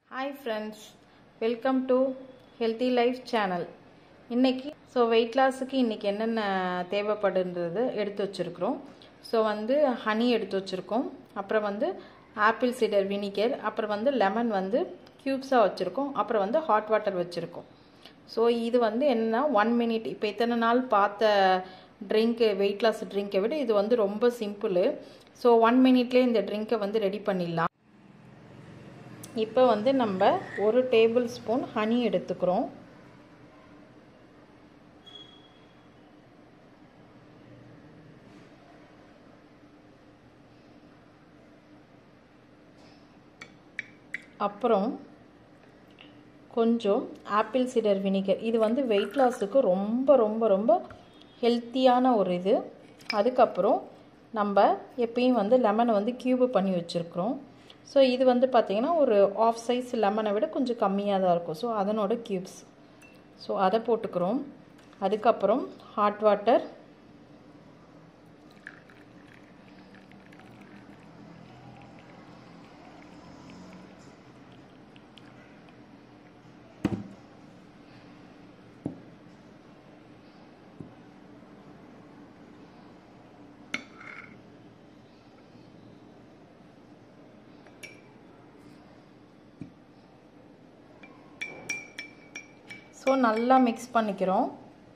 hi friends welcome to healthy life channel இன்னைக்கு so weight லாஸுக்கு இன்றைக்கி என்னென்ன தேவைப்படுன்றது எடுத்து வச்சுருக்குறோம் ஸோ வந்து ஹனி எடுத்து வச்சுருக்கோம் அப்புறம் வந்து ஆப்பிள் சீடர் வினிகர் அப்புறம் வந்து லெமன் வந்து க்யூப்ஸாக வச்சுருக்கோம் அப்புறம் வந்து ஹாட் வாட்டர் வச்சுருக்கோம் ஸோ இது வந்து என்னன்னா ஒன் மினிட் இப்போ இத்தனை நாள் பார்த்த ட்ரிங்க்கு வெயிட் லாஸ் ட்ரிங்கை விட இது வந்து ரொம்ப சிம்பிள் ஸோ ஒன் மினிட்லேயே இந்த ட்ரிங்கை வந்து ரெடி பண்ணிடலாம் இப்போ வந்து நம்ம ஒரு டேபிள் ஸ்பூன் ஹனி எடுத்துக்கிறோம் அப்புறம் கொஞ்சம் ஆப்பிள் சிடர் வினிகர் இது வந்து வெயிட் லாஸுக்கு ரொம்ப ரொம்ப ரொம்ப ஹெல்த்தியான ஒரு இது அதுக்கப்புறம் நம்ம எப்பயும் வந்து லெமனை வந்து க்யூபு பண்ணி வச்சுருக்குறோம் ஸோ இது வந்து பார்த்திங்கன்னா ஒரு ஆஃப் சைஸ் லெமனை விட கொஞ்சம் கம்மியாக தான் இருக்கும் ஸோ அதனோட க்யூப்ஸ் ஸோ அதை போட்டுக்கிறோம் அதுக்கப்புறம் ஹாட் வாட்டர் ஸோ நல்லா மிக்ஸ் பண்ணிக்கிறோம்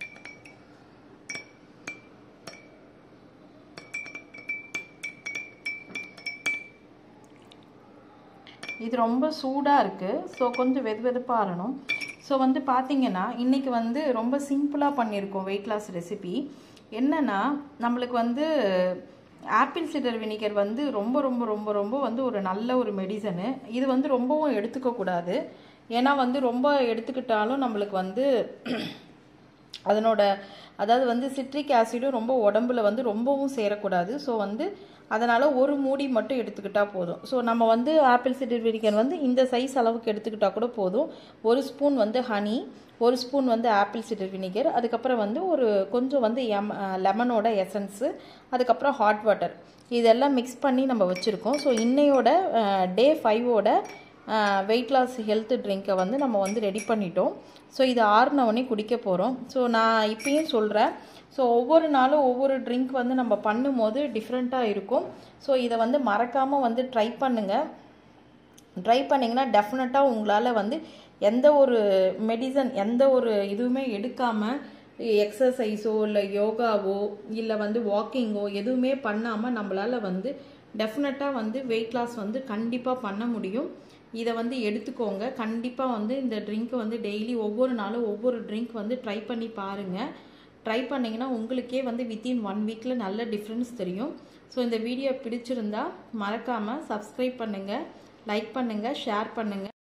இது ரொம்ப சூடாக இருக்குது ஸோ கொஞ்சம் வெது வெதுப்பாக ஆறணும் ஸோ வந்து பார்த்திங்கன்னா இன்றைக்கி வந்து ரொம்ப சிம்பிளாக பண்ணியிருக்கோம் வெயிட் லாஸ் ரெசிபி என்னென்னா நம்மளுக்கு வந்து ஆப்பிள் சிடர் வினிகர் வந்து ரொம்ப ரொம்ப ரொம்ப ரொம்ப வந்து ஒரு நல்ல ஒரு மெடிசனு இது வந்து ரொம்பவும் எடுத்துக்கக்கூடாது ஏன்னா வந்து ரொம்ப எடுத்துக்கிட்டாலும் நம்மளுக்கு வந்து அதனோட அதாவது வந்து சிட்ரிக் ஆசிடும் ரொம்ப உடம்புல வந்து ரொம்பவும் சேரக்கூடாது ஸோ வந்து அதனால் ஒரு மூடி மட்டும் எடுத்துக்கிட்டால் போதும் ஸோ நம்ம வந்து ஆப்பிள் சிடர் வினிகர் வந்து இந்த சைஸ் அளவுக்கு எடுத்துக்கிட்டால் கூட போதும் ஒரு ஸ்பூன் வந்து ஹனி ஒரு ஸ்பூன் வந்து ஆப்பிள் சிடர் வினிகர் அதுக்கப்புறம் வந்து ஒரு கொஞ்சம் வந்து எம் லெமனோட எசன்ஸு அதுக்கப்புறம் ஹாட் வாட்டர் இதெல்லாம் மிக்ஸ் பண்ணி நம்ம வச்சுருக்கோம் ஸோ இன்னையோட டே ஃபைவோட வெயிட் லாஸ் ஹெல்த் ட்ரிங்க்கை வந்து நம்ம வந்து ரெடி பண்ணிட்டோம் ஸோ இது ஆறுனவொடனே குடிக்க போகிறோம் ஸோ நான் இப்பயும் சொல்கிறேன் ஸோ ஒவ்வொரு நாளும் ஒவ்வொரு ட்ரிங்க் வந்து நம்ம பண்ணும்போது டிஃப்ரெண்ட்டாக இருக்கும் ஸோ இதை வந்து மறக்காமல் வந்து ட்ரை பண்ணுங்கள் ட்ரை பண்ணிங்கன்னா டெஃபினட்டாக உங்களால் வந்து எந்த ஒரு மெடிசன் எந்த ஒரு இதுவுமே எடுக்காமல் எக்ஸசைஸோ இல்லை யோகாவோ இல்லை வந்து வாக்கிங்கோ எதுவுமே பண்ணாமல் நம்மளால் வந்து டெஃபினட்டாக வந்து வெயிட் லாஸ் வந்து கண்டிப்பாக பண்ண முடியும் இதை வந்து எடுத்துக்கோங்க கண்டிப்பாக வந்து இந்த ட்ரிங்க் வந்து டெய்லி ஒவ்வொரு நாளும் ஒவ்வொரு ட்ரிங்க் வந்து ட்ரை பண்ணி பாருங்கள் ட்ரை பண்ணிங்கன்னா உங்களுக்கே வந்து வித்தின் ஒன் வீக்கில் நல்ல டிஃப்ரென்ஸ் தெரியும் ஸோ இந்த வீடியோ பிடிச்சிருந்தா மறக்காமல் சப்ஸ்கிரைப் பண்ணுங்கள் லைக் பண்ணுங்கள் ஷேர் பண்ணுங்கள்